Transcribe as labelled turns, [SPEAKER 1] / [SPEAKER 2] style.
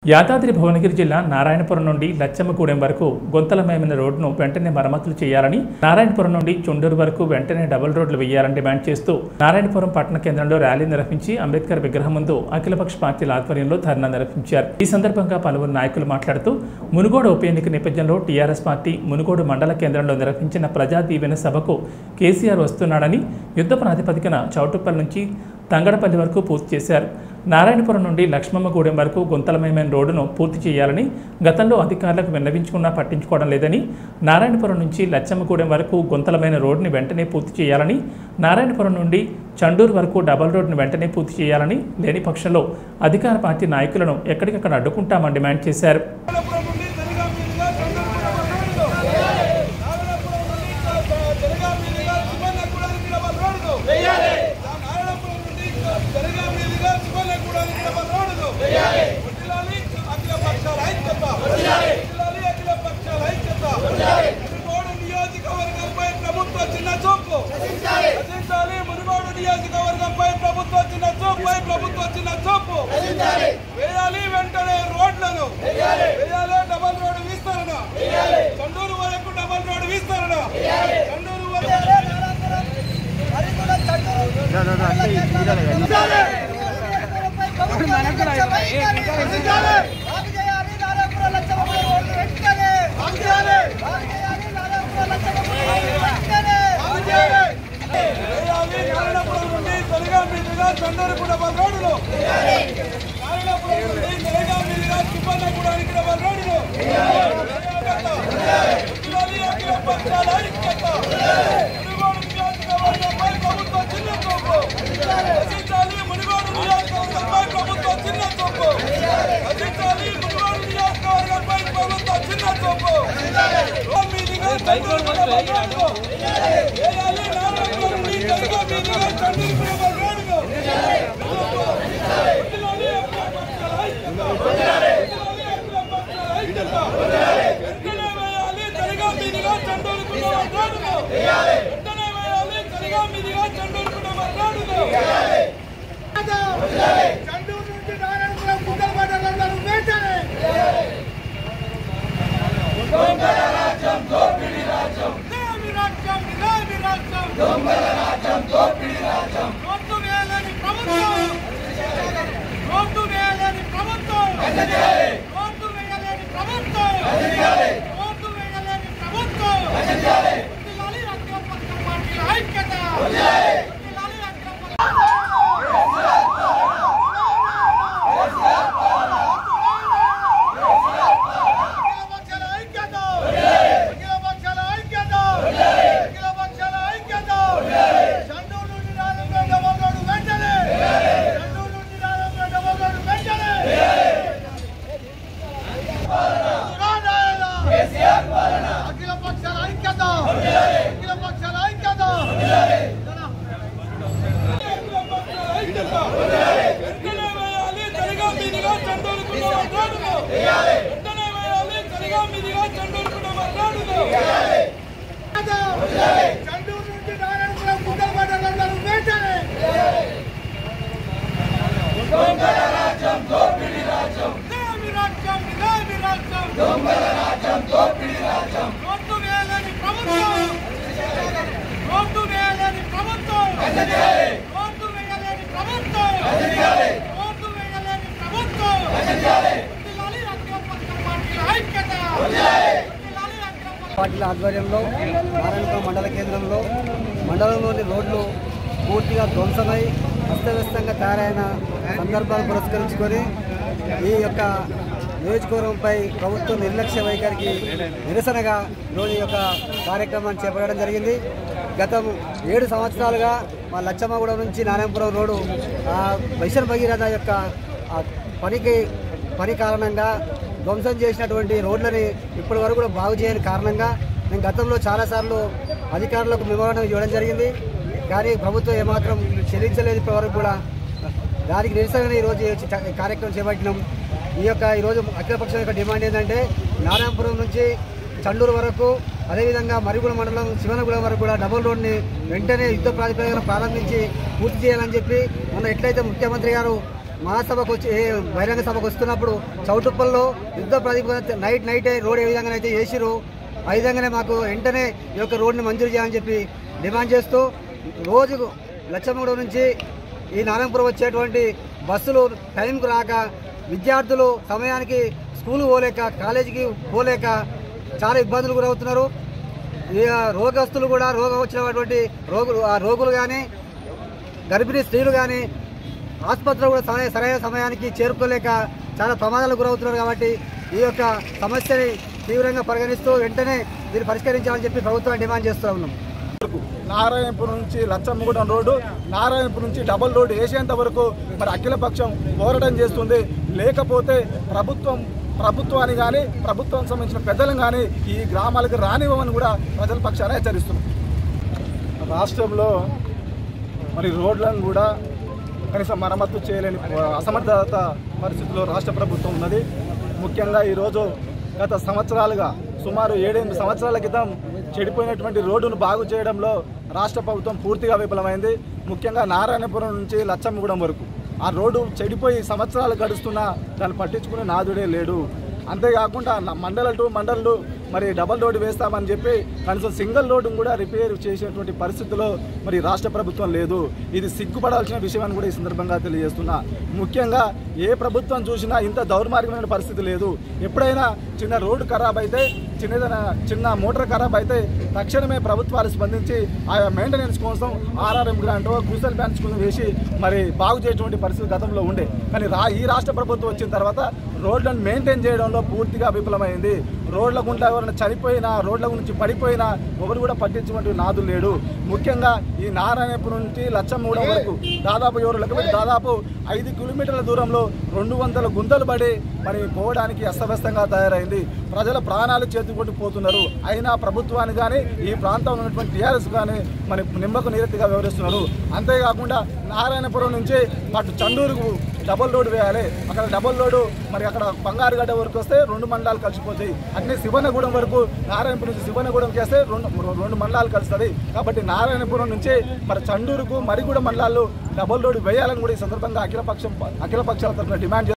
[SPEAKER 1] యాదాద్రి భువనగిరి జిల్లా నారాయణపురం నుండి లచ్చమ్మగూడెం వరకు గొంతలమయమైన రోడ్డును వెంటనే మరమ్మతులు చేయాలని నారాయణపురం నుండి చుండూరు వరకు వెంటనే డబుల్ రోడ్లు వేయాలని డిమాండ్ చేస్తూ నారాయణపురం పట్టణ కేంద్రంలో ర్యాలీ నిర్వహించి అంబేద్కర్ విగ్రహం ముందు అఖిలపక్ష పార్టీల ఆధ్వర్యంలో ధర్నా నిర్వహించారు ఈ సందర్భంగా పలువురు నాయకులు మాట్లాడుతూ మునుగోడు ఉప ఎన్నిక నేపథ్యంలో టీఆర్ఎస్ పార్టీ మునుగోడు మండల కేంద్రంలో నిర్వహించిన ప్రజా దీవెన సభకు కేసీఆర్ వస్తున్నాడని యుద్ధ ప్రాతిపదికన చౌటుప్పల్ నుంచి తంగడపల్లి వరకు పూర్తి చేశారు నారాయణపురం నుండి లక్ష్మమ్మగూడెం వరకు గుంతలమయమైన రోడ్డును పూర్తి చేయాలని గతంలో అధికారులకు విన్నవించుకున్నా పట్టించుకోవడం లేదని నారాయణపురం నుంచి లచ్చమ్మగూడెం వరకు గుంతలమైన రోడ్డుని వెంటనే పూర్తి చేయాలని నారాయణపురం నుండి చండూరు వరకు డబల్ రోడ్డును వెంటనే పూర్తి చేయాలని లేని పక్షంలో అధికార పార్టీ నాయకులను ఎక్కడికక్కడ అడ్డుకుంటామని డిమాండ్ చేశారు
[SPEAKER 2] నాగలాపురం నుండి తెలుగా మీదుగా చంద్రపురం రోడ్డును. నాగలాపురం నుండి తెలుగా మీదుగా సువర్ణగూడానికి డబల్ రోడ్డును. వడ్డిలాలి అఖిల పక్షాల ఐక్యత. వడ్డిలాలి అఖిల పక్షాల ఐక్యత. మునుగోడు నియోజకవర్గంపై ప్రభుత్వ చిన్న చూపు రచించాలి మునుగోడు నియోజకవర్గంపై ప్రభుత్వ చిన్న చూపుపై ప్రభుత్వ చిన్న చూపు వేయాలి వెంటనే రోడ్లను వేయాలి డబల్ రోడ్డు విస్తరణ చండూరు వరకు డబల్ రోడ్డు విస్తరణ చండూరు వరకు వేయాలి నారాయణపురం నుండి తెలుగా మీదుగా చండూరు డబల్ రోడ్డులు నారాయణపురం నుండి తెలుగా మీదుగా సుబ్బన్నగూడానికి డబల్ రోడ్డులు వడ్డిలాలి అఖిల పక్షాల ఐక్యత. మునుగోడు నియోజకవర్గంపై ప్రభుత్వ చిన్న చూపు. రచించాలి మునుగోడు నియోజకవర్గంపై ప్రభుత్వ చిన్న చూపు. రచించాలి మునుగోడు నియోజకవర్గంపై ప్రభుత్వ చిన్న చూపు. రోడ్ మీదుగా చండూరు డబల్ రోడ్డులు. వేయాలి నారాయణపురం నుండి తెలుగా మీదుగా చండూరు డబల్ రోడ్డులు. వడ్డిలాలి అఖిల పక్షాల ఐక్యత. వడ్డిలాలి అఖిల పక్షాల ఐక్యత. వెంటనే వేయాలి తెలుగా మీదుగా చండూరు డబల్ రోడ్డులు. వెంటనే వేయాలి తెలుగా మీదుగా చండూరు డబల్ రోడ్డులు. చండూరు నుండి నారాయణపురం కుక్కల మండలంలో వెంటనే దోపిడి రాజ్యం లేమి రాజ్యం లేమి రాజ్యం దొంగల రాజ్యం దోపిడి రాజ్యం రోడ్డు వేలని ప్రభుత్వం రోడ్డు వేలని ప్రభుత్వం రోడ్డు వేయలేని ప్రభుత్వం రోడ్డు వేయలేని ప్రభుత్వం వదిలాలి అఖిల పక్ష పార్టీల ఐక్యత వదిలాలి అఖిల పక్ష అఖిల పక్షాల ఐక్యత అఖిల పక్షాల ఐక్యత అఖిల పక్షాల ఐక్యత చండూరు నుండి రానున్న డబల్ రోడ్డు వెంటనే చండూరు నుండి రానున్న డబల్ రోడ్డు వెంటనే అఖిల పక్షాల ఐక్యత అఖిల పక్షాల ఐక్యత వెంటనే వేయాలి తెలుగా మీదిగా చండూరుకున్న రోడ్డును వెంటనే వేయాలి తెలుగా మీదిగా చండూరుకున్న రోడ్డును చండూరు నుండి నారాయణపురం కుక్కల మండలంలో వెంటనే లేమి రాజ్యం లేమి రాజ్యం రోడ్డు వేలని ప్రభుత్వం రోడ్డు వేలని ప్రభుత్వం రోడ్డు వేయలేని ప్రభుత్వం రోడ్డు వేయలేని ప్రభుత్వం వదిలాలి అఖిల పక్ష పార్టీల ఐక్యత వదిలాలి అఖిల పక్ష
[SPEAKER 3] పార్టీల ఆధ్వర్యంలో నారాయణపురం మండల కేంద్రంలో మండలంలోని రోడ్లు పూర్తిగా ధ్వంసమై అస్తవ్యస్తంగా తయారైన సందర్భాలు పురస్కరించుకొని ఈ యొక్క నియోజకవర్గంపై ప్రభుత్వ నిర్లక్ష్య వైఖరికి నిరసనగా ఈరోజు ఈ యొక్క కార్యక్రమాన్ని చేపట్టడం జరిగింది గతం ఏడు సంవత్సరాలుగా మా లచ్చమ్మగూడెం నుంచి నారాయణపురం రోడ్డు ఆ మిషన్ భగీరథ యొక్క ఆ పనికి పని కారణంగా ధ్వంసం చేసినటువంటి రోడ్లని ఇప్పటి వరకు కూడా బాగు చేయని కారణంగా నేను గతంలో చాలాసార్లు అధికారులకు మెమోరాండం ఇవ్వడం జరిగింది కానీ ప్రభుత్వం ఏమాత్రం చెల్లించలేదు ఇప్పటి వరకు కూడా దానికి నిరసనగా ఈరోజు ఈ చ- కార్యక్రమం చేపట్టినాం ఈ యొక్క ఈరోజు అఖిలపక్షం యొక్క డిమాండ్ ఏంటంటే నారాయణపురం నుంచి చండూరు వరకు అదేవిధంగా మరిగూడ మండలం శివనగూడెం వరకు కూడా డబుల్ రోడ్ని వెంటనే యుద్ధ ప్రాతిపదికన ప్రారంభించి పూర్తి చేయాలని చెప్పి మొన్న ఎట్లయితే ముఖ్యమంత్రి గారు మహాసభకు వచ్చి ఏ బహిరంగ సభకు వస్తున్నప్పుడు చౌటుప్పల్లో యుద్ధ ప్రతిపాదన నైట్ నైటే రోడ్ ఏ విధంగా అయితే వేసిరు ఆ విధంగానే మాకు వెంటనే ఈ యొక్క రోడ్ని మంజూరు చేయాలని చెప్పి డిమాండ్ చేస్తూ రోజుకు లచ్చమ్మగూడ నుంచి ఈ నారాయణపురం వచ్చేటువంటి బస్సులు టైంకు రాక విద్యార్థులు సమయానికి స్కూల్ పోలేక కాలేజీకి పోలేక చాలా ఇబ్బందులు గురవుతున్నారు ఈ రోగస్తులు కూడా రోగం వచ్చినటువంటి రోగులు ఆ రోగులు కానీ గర్భిణీ స్త్రీలు కానీ ఆసుపత్రిలో కూడా సరైన సరైన సమయానికి చేరుకోలేక చాలా ప్రమాదాలకు గురవుతున్నారు కాబట్టి ఈ యొక్క సమస్యని తీవ్రంగా పరిగణిస్తూ వెంటనే దీన్ని పరిష్కరించాలని చెప్పి ప్రభుత్వాన్ని డిమాండ్ చేస్తూ ఉన్నాం
[SPEAKER 4] నారాయణపురం నుంచి లచ్చమ్మగూడెం రోడ్డు నారాయణపురం నుంచి డబుల్ రోడ్డు వేసేంత వరకు మరి అఖిలపక్షం పోరాటం చేస్తుంది లేకపోతే ప్రభుత్వం ప్రభుత్వాన్ని కానీ ప్రభుత్వం సంబంధించిన పెద్దలను కానీ ఈ గ్రామాలకు రానివ్వమని కూడా ప్రజల పక్షాన హెచ్చరిస్తున్నాం రాష్ట్రంలో మరి రోడ్లను కూడా కనీసం మరమ్మతు చేయలేని అసమర్థత పరిస్థితిలో రాష్ట్ర ప్రభుత్వం ఉన్నది ముఖ్యంగా ఈరోజు గత సంవత్సరాలుగా సుమారు ఏడెనిమిది సంవత్సరాల క్రితం చెడిపోయినటువంటి రోడ్డును బాగు చేయడంలో రాష్ట్ర ప్రభుత్వం పూర్తిగా విఫలమైంది ముఖ్యంగా నారాయణపురం నుంచి లచ్చమ్మగూడెం వరకు ఆ రోడ్డు చెడిపోయి సంవత్సరాలు గడుస్తున్నా దాన్ని పట్టించుకునే నాదుడే లేడు అంతేకాకుండా న- మండల టు మండలు మరి డబల్ రోడ్డు వేస్తామని చెప్పి కనీసం సింగిల్ రోడ్డు కూడా రిపేర్ చేసేటువంటి పరిస్థితిలో మరి రాష్ట్ర ప్రభుత్వం లేదు ఇది సిగ్గుపడాల్సిన విషయం అని కూడా ఈ సందర్భంగా తెలియజేస్తున్నా ముఖ్యంగా ఏ ప్రభుత్వం చూసినా ఇంత దౌర్మార్గమైన పరిస్థితి లేదు ఎప్పుడైనా చిన్న రోడ్డు ఖరాబ్ అయితే చిన్నదైన చిన్న మోటార్ ఖరాబ్ అయితే తక్షణమే ప్రభుత్వాలు స్పందించి ఆయా మెయింటెనెన్స్ కోసం ఆర్ఆర్ఎం గ్రాంట్ క్రూసల్ బ్యాన్స్ కోసం వేసి మరి బాగు చేయటువంటి పరిస్థితి గతంలో ఉండే కానీ రా ఈ రాష్ట్ర ప్రభుత్వం వచ్చిన తర్వాత రోడ్లను మెయింటైన్ చేయడంలో పూర్తిగా విఫలమైంది రోడ్ల గుండా ఎవరైనా చనిపోయినా రోడ్ల గురించి పడిపోయినా ఒకరు కూడా పట్టించుకుంటూ నాదు లేడు ముఖ్యంగా ఈ నారాయణపురం నుంచి లచ్చమ్మగూడెం వరకు దాదాపు ఎవరు లెక్క పెట్టి దాదాపు ఐదు కిలోమీటర్ల దూరంలో రెండు వందల గుంతలు పడి మరి పోవడానికి అస్తవ్యస్తంగా తయారైంది ప్రజల ప్రాణాలు చేతుకుంటూ పోతున్నారు అయినా ప్రభుత్వాన్ని కానీ ఈ ప్రాంతంలో ఉన్నటువంటి టీఆర్ఎస్ కానీ మరి నిమ్మకు నీరెత్తిగా వ్యవహరిస్తున్నారు అంతేకాకుండా నారాయణపురం నుంచి అటు చండూరుకు డబుల్ రోడ్ వేయాలి అక్కడ డబుల్ రోడ్డు మరి అక్కడ బంగారుగడ్డ వరకు వస్తే రెండు మండలాలు కలిసిపోతాయి అట్నే శివనగూడెం వరకు నారాయణపురం నుంచి శివనగూడెం చేస్తే రెండు రెండు మండలాలు కలుస్తుంది కాబట్టి నారాయణపురం నుంచి మరి చండూరుకు మరిగూడ మండలాల్లో డబుల్ రోడ్డు వేయాలని కూడా ఈ సందర్భంగా అఖిలపక్షం అఖిలపక్షాల తరఫున డిమాండ్ చేస్తున్నారు.